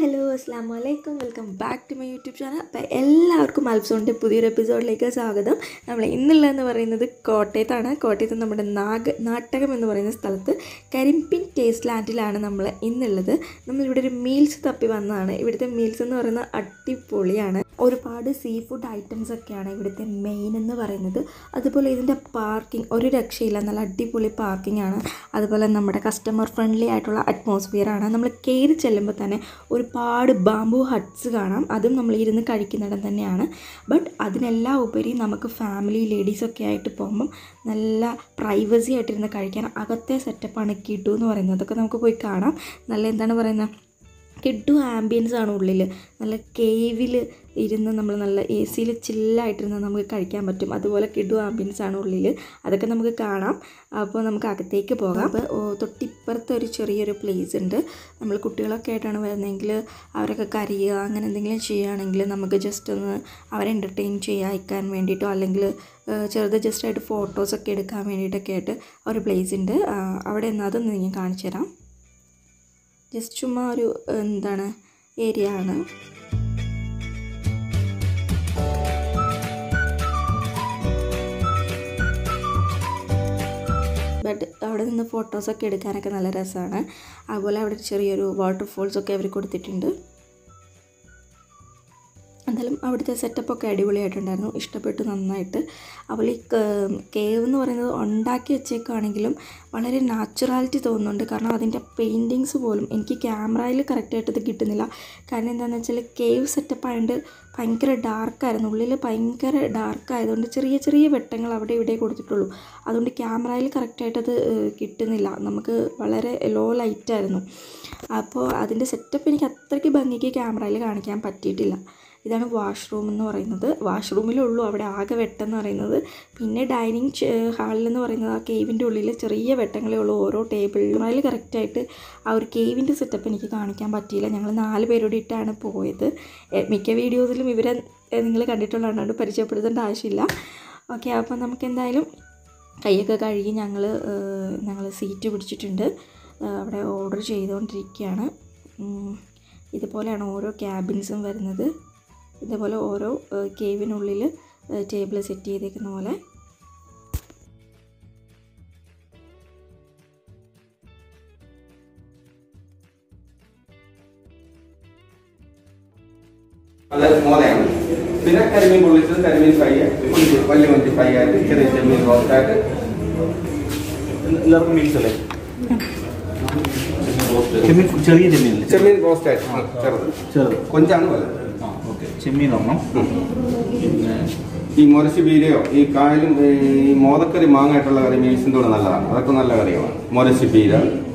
hello അസ്സാം വലൈക്കും welcome back to my YouTube channel അപ്പോൾ എല്ലാവർക്കും അൽഫ്സോണിൻ്റെ പുതിയൊരു എപ്പിസോഡിലേക്ക് സ്വാഗതം നമ്മൾ ഇന്നുള്ളതെന്ന് പറയുന്നത് കോട്ടയത്താണ് കോട്ടയത്ത് നമ്മുടെ നാഗ നാട്ടകം എന്ന് പറയുന്ന സ്ഥലത്ത് കരിമ്പിൻ ടേസ്റ്റ് ലാൻഡിലാണ് നമ്മൾ ഇന്നുള്ളത് നമ്മളിവിടെ ഒരു മീൽസ് തപ്പി വന്നതാണ് ഇവിടുത്തെ മീൽസ് എന്ന് പറയുന്നത് അടിപൊളിയാണ് ഒരുപാട് സീ ഫുഡ് ഐറ്റംസ് ഒക്കെയാണ് ഇവിടുത്തെ മെയിൻ എന്ന് പറയുന്നത് അതുപോലെ ഇതിൻ്റെ പാർക്കിംഗ് ഒരു രക്ഷയില്ല നല്ല അടിപൊളി പാർക്കിംഗ് ആണ് അതുപോലെ നമ്മുടെ കസ്റ്റമർ ഫ്രണ്ട്ലി ആയിട്ടുള്ള അറ്റ്മോസ്ഫിയർ ആണ് നമ്മൾ കയറി ചെല്ലുമ്പോൾ തന്നെ ഒരുപാട് ബാംബു ഹട്ട്സ് കാണാം അതും നമ്മൾ ഇരുന്ന് കഴിക്കുന്നിടം തന്നെയാണ് ബട്ട് അതിനെല്ലാം ഉപരി നമുക്ക് ഫാമിലി ലേഡീസൊക്കെ ആയിട്ട് പോകുമ്പം നല്ല പ്രൈവസി ആയിട്ടിരുന്ന് കഴിക്കാൻ അകത്തെ സെറ്റപ്പാണ് കിട്ടു എന്ന് പറയുന്നത് അതൊക്കെ നമുക്ക് പോയി കാണാം നല്ല എന്താണ് പറയുന്നത് കിഡു ആംബിയൻസ് ആണ് ഉള്ളിൽ നല്ല കേവിൽ ഇരുന്ന് നമ്മൾ നല്ല എ സിയിൽ ചില്ലായിട്ടിരുന്ന് നമുക്ക് കഴിക്കാൻ പറ്റും അതുപോലെ കിഡു ആംബിയൻസ് ആണ് ഉള്ളിൽ അതൊക്കെ നമുക്ക് കാണാം അപ്പോൾ നമുക്ക് അകത്തേക്ക് പോകാം അപ്പോൾ ഓ, തൊട്ടിപ്പുറത്ത് ഒരു ചെറിയൊരു പ്ലേസ് ഉണ്ട് നമ്മൾ കുട്ടികളൊക്കെ ആയിട്ടാണ് വരുന്നതെങ്കിൽ അവരൊക്കെ കരയുക അങ്ങനെ എന്തെങ്കിലും ചെയ്യുകയാണെങ്കിൽ നമുക്ക് ജസ്റ്റ് ഒന്ന് അവരെ എൻ്റർടൈൻ ചെയ്യാൻ വേണ്ടിയിട്ടോ അല്ലെങ്കിൽ ഏഹ്, ചെറുത് ജസ്റ്റ് ആയിട്ട് ഫോട്ടോസൊക്കെ എടുക്കാൻ വേണ്ടിയിട്ടൊക്കെ ആയിട്ട് ഒരു പ്ലേസ് ഉണ്ട് ആ, അവിടെ നിന്ന് അതൊന്ന് ഞാൻ കാണിച്ചു തരാം ജസ്റ്റ് ചുമ്മാ ഒരു എന്താണ് ഏരിയ ആണ് ബട്ട് അവിടെ നിന്ന് ഫോട്ടോസൊക്കെ എടുക്കാനൊക്കെ നല്ല രസമാണ് അതുപോലെ അവിടെ ചെറിയൊരു വാട്ടർഫോൾസ് ഒക്കെ അവർ കൊടുത്തിട്ടുണ്ട് എന്തായാലും അവിടുത്തെ സെറ്റപ്പൊക്കെ അടിപൊളിയായിട്ടുണ്ടായിരുന്നു ഇഷ്ടപ്പെട്ടു നന്നായിട്ട് അതുപോലെ ഈ കേവ് എന്ന് പറയുന്നത് ഉണ്ടാക്കി വെച്ചേക്കാണെങ്കിലും വളരെ നാച്ചുറാലിറ്റി തോന്നുന്നുണ്ട് കാരണം അതിൻ്റെ പെയിൻറ്റിങ്സ് പോലും എനിക്ക് ക്യാമറയിൽ കറക്റ്റായിട്ട് ഇത് കിട്ടുന്നില്ല കാരണം എന്താണെന്ന് വെച്ചാൽ കേവ് സെറ്റപ്പ് ആയതുകൊണ്ട് ഭയങ്കര ഡാർക്കായിരുന്നു ഉള്ളിൽ ഭയങ്കര ഡാർക്ക് ആയതുകൊണ്ട് ചെറിയ ചെറിയ വെട്ടങ്ങൾ അവിടെ ഇവിടെ കൊടുത്തിട്ടുള്ളൂ അതുകൊണ്ട് ക്യാമറയിൽ കറക്റ്റായിട്ടത് കിട്ടുന്നില്ല നമുക്ക് വളരെ ലോ ലൈറ്റായിരുന്നു അപ്പോൾ അതിൻ്റെ സെറ്റപ്പ് എനിക്ക് അത്രയ്ക്ക് ഭംഗിക്ക് ക്യാമറയിൽ കാണിക്കാൻ പറ്റിയിട്ടില്ല ഇതാണ് വാഷ്റൂം എന്ന് പറയുന്നത് വാഷ്റൂമിലുള്ളൂ അവിടെ ആകെ വെട്ടം എന്ന് പറയുന്നത് പിന്നെ ഡൈനിങ് ഹാളിൽ എന്ന് പറയുന്നത് ആ കേവിൻ്റെ ഉള്ളിൽ ചെറിയ വെട്ടങ്ങളേ ഉള്ളൂ ഓരോ ടേബിളിലും അതിൽ കറക്റ്റായിട്ട് ആ ഒരു കേവിൻ്റെ സെറ്റപ്പ് എനിക്ക് കാണിക്കാൻ പറ്റിയില്ല ഞങ്ങൾ നാല് പേരോട് ഇട്ടാണ് പോയത് എ, മിക്ക വീഡിയോസിലും ഇവരെ നിങ്ങൾ കണ്ടിട്ടുള്ളതുകൊണ്ട് പരിചയപ്പെടുത്തേണ്ട ആവശ്യമില്ല ഓക്കെ അപ്പോൾ നമുക്ക് എന്തായാലും കൈയൊക്കെ കഴുകി ഞങ്ങൾ ഞങ്ങൾ സീറ്റ് പിടിച്ചിട്ടുണ്ട് ആ, അവിടെ ഓർഡർ ചെയ്തുകൊണ്ടിരിക്കുകയാണ് ഉം, ഇതുപോലെയാണ് ഓരോ ക്യാബിൻസും വരുന്നത് ഇതേപോലെ ഓരോ കേവിനുള്ളിൽ ടേബിൾ സെറ്റ് ചെയ്തേക്കുന്ന പോലെ അത് മോലയാണ് പിന്നെ കരിമീൻ പൊള്ളിച്ചത് കരിമീൻ ഫ്രൈ കൊഞ്ച് വലിയ കൊഞ്ച് ഫ്രൈ ആയിട്ട് ചെറിയ ചെമ്മീൻ റോസ്റ്റ് ആയിട്ട് എല്ലാവർക്കും മീൽസ് അല്ലേ ചെമ്മീൻ ചെറിയ ചെമ്മീനല്ലേ ചെമ്മീൻ റോസ്റ്റ് ആയിട്ട് ആ, ചെറുത് ചെറുത് കൊഞ്ചാണ് വലുത് ആ ഓക്കെ ചെമ്മീൻ ഒരെണ്ണം പിന്നെ ഈ മുരശി ബീരയോ ഈ കായലും ഈ മോതക്കറി മാങ്ങായിട്ടുള്ള കറി മീൽസിൻ്റെ കൂടെ നല്ലതാണ് അതൊക്കെ നല്ല കറികളാണ് മുരശി ബീര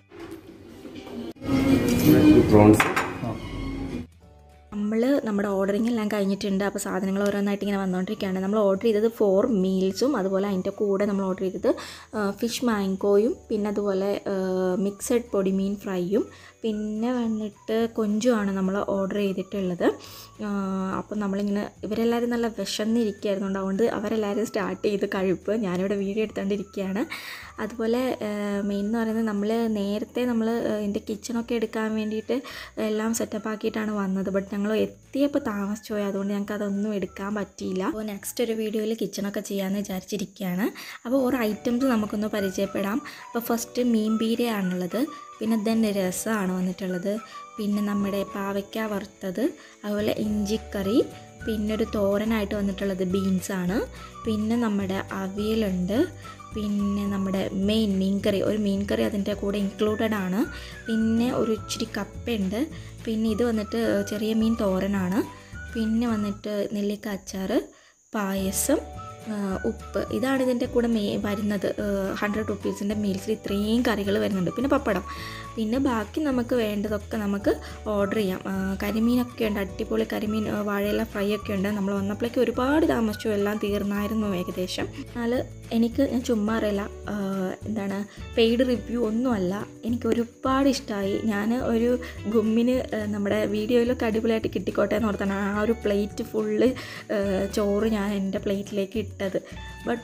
പ്രോൺസ് ആ നമ്മൾ നമ്മുടെ ഓർഡറിംഗ് എല്ലാം കഴിഞ്ഞിട്ടുണ്ട് അപ്പോൾ സാധനങ്ങൾ ഓരോന്നായിട്ട് ഇങ്ങനെ വന്നുകൊണ്ടിരിക്കുകയാണ് നമ്മൾ ഓർഡർ ചെയ്തത് ഫോർ മീൽസും അതുപോലെ അതിൻ്റെ കൂടെ നമ്മൾ ഓർഡർ ചെയ്തത് ഫിഷ് മാംഗോയും പിന്നെ അതുപോലെ മിക്സഡ് പൊടിമീൻ ഫ്രൈയും പിന്നെ വന്നിട്ട് കൊഞ്ചുമാണ് നമ്മൾ ഓർഡർ ചെയ്തിട്ടുള്ളത് അപ്പോൾ നമ്മളിങ്ങനെ ഇവരെല്ലാവരും നല്ല വിശന്നിരിക്കുകയായിരുന്നു അതുകൊണ്ട് അവരെല്ലാവരും സ്റ്റാർട്ട് ചെയ്ത് കഴിപ്പ് ഞാനിവിടെ വീഡിയോ എടുത്തുകൊണ്ടിരിക്കുകയാണ് അതുപോലെ മെയിൻ എന്ന് പറയുന്നത് നമ്മൾ നേരത്തെ നമ്മൾ എൻ്റെ കിച്ചണൊക്കെ എടുക്കാൻ വേണ്ടിയിട്ട് എല്ലാം സെറ്റപ്പ് ആക്കിയിട്ടാണ് വന്നത് ബട്ട് ഞങ്ങൾ എത്തിയപ്പോൾ താമസിച്ചു പോയി അതുകൊണ്ട് ഞങ്ങൾക്ക് അതൊന്നും എടുക്കാൻ പറ്റിയില്ല അപ്പോൾ നെക്സ്റ്റ് ഒരു വീഡിയോയിൽ കിച്ചണൊക്കെ ചെയ്യാമെന്ന് വിചാരിച്ചിരിക്കുകയാണ് അപ്പോൾ ഓരോ ഐറ്റംസ് നമുക്കൊന്ന് പരിചയപ്പെടാം അപ്പോൾ ഫസ്റ്റ് മീൻ പീരയാണുള്ളത് പിന്നെ തന്നെ രസമാണ് വന്നിട്ടുള്ളത് പിന്നെ നമ്മുടെ പാവയ്ക്ക വറുത്തത് അതുപോലെ ഇഞ്ചിക്കറി പിന്നെ ഒരു തോരനായിട്ട് വന്നിട്ടുള്ളത് ബീൻസാണ് പിന്നെ നമ്മുടെ അവിയലുണ്ട് പിന്നെ നമ്മുടെ മെയിൻ മീൻകറി ഒരു മീൻകറി അതിൻ്റെ കൂടെ ഇൻക്ലൂഡഡ് ആണ് പിന്നെ ഒരു ഇച്ചിരി കപ്പയുണ്ട് പിന്നെ ഇത് വന്നിട്ട് ചെറിയ മീൻ തോരനാണ് പിന്നെ വന്നിട്ട് നെല്ലിക്ക അച്ചാർ പായസം ആ, ഉപ്പ് ഇതാണ് ഇതിൻ്റെ കൂടെ മേ വരുന്നത് ഹൺഡ്രഡ് റുപ്പീസിൻ്റെ മീൽസിൽ ഇത്രയും കറികൾ വരുന്നുണ്ട് പിന്നെ പപ്പടം പിന്നെ ബാക്കി നമുക്ക് വേണ്ടതൊക്കെ നമുക്ക് ഓർഡർ ചെയ്യാം ആ, കരിമീനൊക്കെ ഉണ്ട് അടിപൊളി കരിമീൻ ആ, വാഴയില ഫ്രൈ ഒക്കെ ഉണ്ട് നമ്മൾ വന്നപ്പോഴേക്ക് ഒരുപാട് താമസിച്ചു എല്ലാം തീർന്നായിരുന്നു ഏകദേശം എന്നാൽ എനിക്ക് ഞാൻ ചുമ്മാ അറിയില്ല ആ, എന്താണ് പെയ്ഡ് റിവ്യൂ ഒന്നുമല്ല എനിക്ക് ഒരുപാട് ഇഷ്ടമായി ഞാൻ ഒരു ഗുമ്മിന് ആ, നമ്മുടെ വീഡിയോയിലൊക്കെ അടിപൊളിയായിട്ട് കിട്ടിക്കോട്ടെ എന്ന് ഓർത്താണ് ആ ഒരു പ്ലേറ്റ് ഫുള്ള് ചോറ് ഞാൻ എൻ്റെ പ്ലേറ്റിലേക്ക് ഇട്ടത് ബട്ട്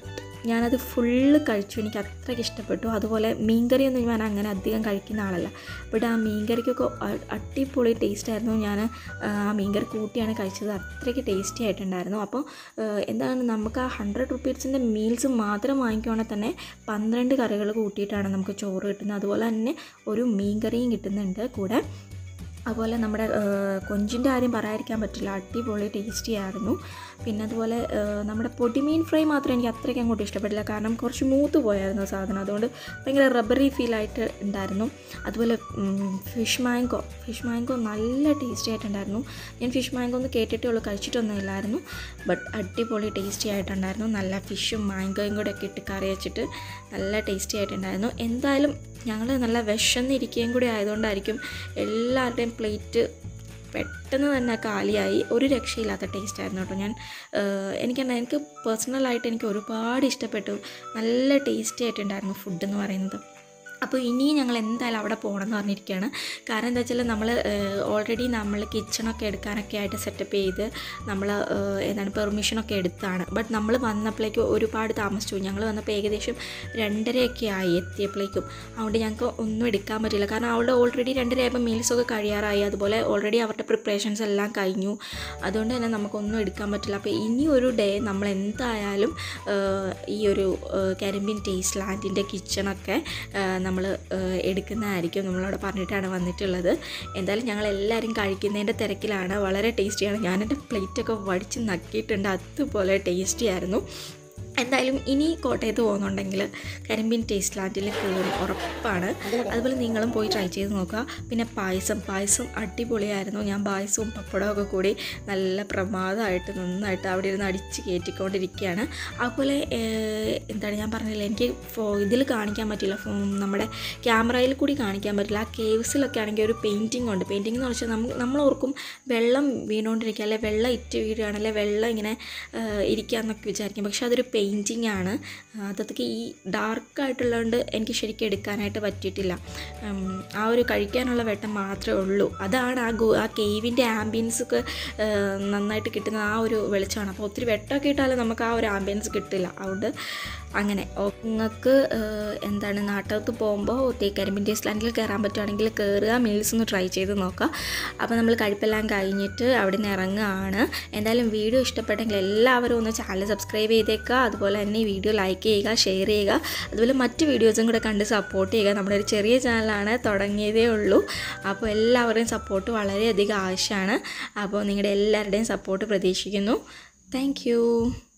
ഞാനത് ഫുള്ള് കഴിച്ചു എനിക്ക് അത്രയ്ക്ക് ഇഷ്ടപ്പെട്ടു അതുപോലെ മീൻകറിയൊന്നും ഞാൻ അങ്ങനെ അധികം കഴിക്കുന്ന ആളല്ല ബട്ട് ആ മീൻകറിക്കൊക്കെ അ- അടിപൊളി ടേസ്റ്റ് ആയിരുന്നു ഞാൻ ആ മീൻകറി കൂട്ടിയാണ് കഴിച്ചത് അത്രയ്ക്ക് ടേസ്റ്റി ആയിട്ടുണ്ടായിരുന്നു അപ്പോൾ എന്താണ് നമുക്ക് ആ ഹൺഡ്രഡ് റുപ്പീസിൻ്റെ മീൽസ് മാത്രം വാങ്ങിക്കുവാണെങ്കിൽ തന്നെ പന്ത്രണ്ട് കറികൾ കൂട്ടിയിട്ടാണ് നമുക്ക് ചോറ് കിട്ടുന്നത് അതുപോലെ തന്നെ ഒരു മീൻ കറിയും കിട്ടുന്നുണ്ട് കൂടെ അതുപോലെ നമ്മുടെ കൊഞ്ചിൻ്റെ കാര്യം പറയാതിരിക്കാൻ പറ്റില്ല അടിപൊളി ടേസ്റ്റി ആയിരുന്നു പിന്നെ അതുപോലെ ആ, നമ്മുടെ പൊടിമീൻ ഫ്രൈ മാത്രം എനിക്ക് അത്രയ്ക്ക് അങ്ങോട്ട് ഇഷ്ടപ്പെട്ടില്ല കാരണം കുറച്ച് മൂത്ത് പോയായിരുന്നു സാധനം അതുകൊണ്ട് ഭയങ്കര റബ്ബറി ഫീലായിട്ട് ഉണ്ടായിരുന്നു അതുപോലെ ഫിഷ് മാങ്കോ ഫിഷ് മാങ്കോ നല്ല ടേസ്റ്റി ആയിട്ടുണ്ടായിരുന്നു ഞാൻ ഫിഷ് മാങ്കോ ഒന്ന് കേട്ടിട്ടേ ഉള്ളൂ കഴിച്ചിട്ടൊന്നും ഇല്ലായിരുന്നു ബട്ട് അടിപൊളി ടേസ്റ്റി ആയിട്ടുണ്ടായിരുന്നു നല്ല ഫിഷും മാങ്കോയും കൂടെ ഒക്കെ ഇട്ട് കറി വെച്ചിട്ട് നല്ല ടേസ്റ്റി ആയിട്ടുണ്ടായിരുന്നു എന്തായാലും ഞങ്ങൾ നല്ല വിശന്നിരിക്കുകയും കൂടി ആയതുകൊണ്ടായിരിക്കും എല്ലാവരുടെയും പ്ലേറ്റ് പെട്ടെന്ന് തന്നെ കാലിയായി ഒരു രക്ഷയില്ലാത്ത ടേസ്റ്റ് ആയിരുന്നു കേട്ടോ ഞാൻ എനിക്ക് എനിക്ക് പേഴ്സണലായിട്ട് എനിക്ക് ഒരുപാട് ഇഷ്ടപ്പെട്ടു നല്ല ടേസ്റ്റി ആയിട്ടുണ്ടായിരുന്നു ഫുഡ് എന്ന് പറയുന്നത് അപ്പോൾ ഇനി ഞങ്ങൾ എന്തായാലും അവിടെ പോകണം എന്ന് പറഞ്ഞിരിക്കുകയാണ് കാരണം എന്താ വെച്ചാൽ നമ്മൾ ഓൾറെഡി നമ്മൾ കിച്ചണൊക്കെ എടുക്കാനൊക്കെ ആയിട്ട് സെറ്റപ്പ് ചെയ്ത് നമ്മൾ എന്താണ് പെർമിഷനൊക്കെ എടുത്താണ് ബട്ട് നമ്മൾ വന്നപ്പോഴേക്കും ഒരുപാട് താമസിച്ചു ഞങ്ങൾ വന്നപ്പോൾ ഏകദേശം രണ്ടരയൊക്കെ ആയി എത്തിയപ്പോഴേക്കും അതുകൊണ്ട് ഞങ്ങൾക്ക് ഒന്നും എടുക്കാൻ പറ്റില്ല കാരണം അവളുടെ ഓൾറെഡി രണ്ടരയായപ്പോൾ മീൽസൊക്കെ കഴിയാറായി അതുപോലെ ഓൾറെഡി അവരുടെ പ്രിപ്പറേഷൻസ് എല്ലാം കഴിഞ്ഞു അതുകൊണ്ട് തന്നെ നമുക്കൊന്നും എടുക്കാൻ പറ്റില്ല അപ്പോൾ ഇനി ഒരു ഡേ നമ്മൾ എന്തായാലും ആ, ഈ ഒരു കരിമ്പിൻ ടേസ്റ്റ് ലാൻഡിൻ്റെ കിച്ചണൊക്കെ നമ്മൾ എടുക്കുന്നതായിരിക്കും നമ്മളവിടെ പറഞ്ഞിട്ടാണ് വന്നിട്ടുള്ളത് എന്തായാലും ഞങ്ങൾ എല്ലാവരും കഴിക്കുന്നതിൻ്റെ തിരക്കിലാണ് വളരെ ടേസ്റ്റിയാണ് ഞാനെൻ്റെ പ്ലേറ്റൊക്കെ വടിച്ച് നക്കിയിട്ടുണ്ട് അതുപോലെ ടേസ്റ്റി ആയിരുന്നു എന്തായാലും ഇനി കോട്ടയത്ത് പോകുന്നുണ്ടെങ്കിൽ കരിമ്പിൻ ടേസ്റ്റ് ലാൻഡിൽ കയറും ഉറപ്പാണ് അതുപോലെ നിങ്ങളും പോയി ട്രൈ ചെയ്ത് നോക്കുക പിന്നെ പായസം പായസം അടിപൊളിയായിരുന്നു ഞാൻ പായസവും പപ്പടവും ഒക്കെ കൂടി നല്ല പ്രമാദമായിട്ട് നന്നായിട്ട് അവിടെ ഇരുന്ന് അടിച്ച് കയറ്റിക്കൊണ്ടിരിക്കുകയാണ് അതുപോലെ ഏഹ്, എന്താണ് ഞാൻ പറഞ്ഞില്ല എനിക്ക് ഫോ ഇതിൽ കാണിക്കാൻ പറ്റില്ല ഫോ നമ്മുടെ ക്യാമറയിൽ കൂടി കാണിക്കാൻ പറ്റില്ല ആ കേവ്സിലൊക്കെ ആണെങ്കിൽ ഒരു പെയിൻറ്റിംഗ് ഉണ്ട് പെയിൻറ്റിംഗ് എന്ന് വെച്ചാൽ നമ്മൾ നമ്മൾ ഓർക്കും വെള്ളം വീണുകൊണ്ടിരിക്കുക അല്ലെ വെള്ളം ഇറ്റ് വീഴുകയാണ് അല്ലെ വെള്ളം ഇങ്ങനെ ഏഹ്, ഇരിക്കുക എന്നൊക്കെ വിചാരിക്കും പക്ഷെ അതൊരു പെയിൻറ്റിംഗ് ആണ് അതൊക്കെ ഈ ഡാർക്കായിട്ടുള്ളതുകൊണ്ട് എനിക്ക് ശരിക്കും എടുക്കാനായിട്ട് പറ്റിയിട്ടില്ല ഉം, ആ ഒരു കഴിക്കാനുള്ള വെട്ടം മാത്രമേ ഉള്ളൂ അതാണ് ആ ഗോ ആ കേവിൻ്റെ ആംബിയൻസ് ഒക്കെ ഏഹ്, നന്നായിട്ട് കിട്ടുന്ന ആ ഒരു വെളിച്ചമാണ് അപ്പോൾ ഒത്തിരി വെട്ടമൊക്കെ ഇട്ടാലും നമുക്ക് ആ ഒരു ആംബിയൻസ് കിട്ടില്ല അതുകൊണ്ട് അങ്ങനെ നിങ്ങൾക്ക് എന്താണ് നാട്ടകത്ത് പോകുമ്പോൾ തേക്കരിമ്പിൻ ടേസ്റ്റ് ലാൻഡിൽ കയറാൻ പറ്റുവാണെങ്കിൽ കയറുക മീൽസ് ഒന്ന് ട്രൈ ചെയ്ത് നോക്കുക അപ്പോൾ നമ്മൾ കഴിപ്പെല്ലാം കഴിഞ്ഞിട്ട് അവിടെ നിന്ന് ഇറങ്ങുകയാണ് എന്തായാലും വീഡിയോ ഇഷ്ടപ്പെട്ടെങ്കിൽ എല്ലാവരും ഒന്ന് ചാനൽ സബ്സ്ക്രൈബ് ചെയ്തേക്കുക അതുപോലെ തന്നെ ഈ വീഡിയോ ലൈക്ക് ചെയ്യുക ഷെയർ ചെയ്യുക അതുപോലെ മറ്റ് വീഡിയോസും കൂടെ കണ്ട് സപ്പോർട്ട് ചെയ്യുക നമ്മുടെ ഒരു ചെറിയ ചാനലാണ് തുടങ്ങിയതേ ഉള്ളൂ അപ്പോൾ എല്ലാവരുടെയും സപ്പോർട്ട് വളരെയധികം ആവശ്യമാണ് അപ്പോൾ നിങ്ങളുടെ എല്ലാവരുടെയും സപ്പോർട്ട് പ്രതീക്ഷിക്കുന്നു താങ്ക്